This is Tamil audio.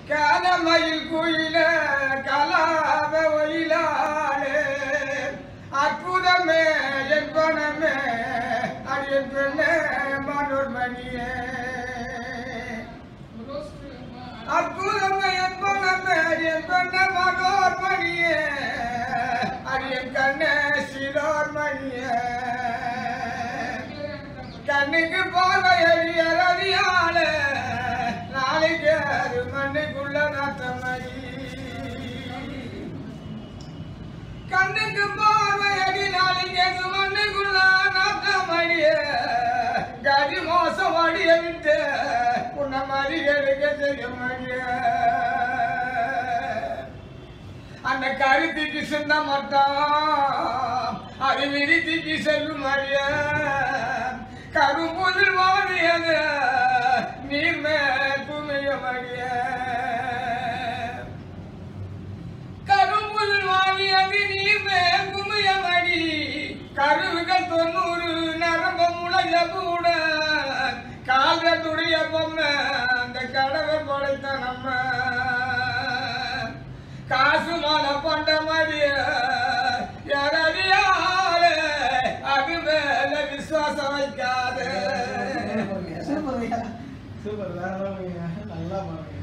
காலமயில் குயில கலாப ஒயிலாலே அற்புதமே என் பணமே அடியன் பெண்ணே மனோர்மணியே அற்புதமே என் பணமே அடியன் பெண்ணே மனோர்மணியே அடியன் கண்ணே சிலோர்மணியே கண்ணுக்கு பார்வை அடியர் அறியால நாளைக்கு அது மண்ணுக்குள்ள நாத்தமடி கண்ணுக்கு பார்வை அடி நாளைக்கு அது மண்ணுக்குள்ள நாத்தமடிய கதி மோசம் அடிய விட்டு உன்ன மாதிரி எடுக்க செய்ய மாடிய அந்த கருத்துக்கு சின்ன மட்டம் அது விரித்திக்கு செல்லும் அடிய கரும்புதில் வாடியது நீர் மேல் குமியம் அடிய கரும்புதில் வாடியது நீர் மேல் குமியம் அடி கருவுகள் தொண்ணூறு நரம்ப முளைய கூட கால்களுடைய பொம்மை அந்த கடவை படைத்த நம்ம காசு மாலை பண்ட மடிய யாரையாலே அது மேல விசுவாசம் வைக்காது சூப்பர் சூப்பர் வேற லெவலுங்க நல்லா பாருங்க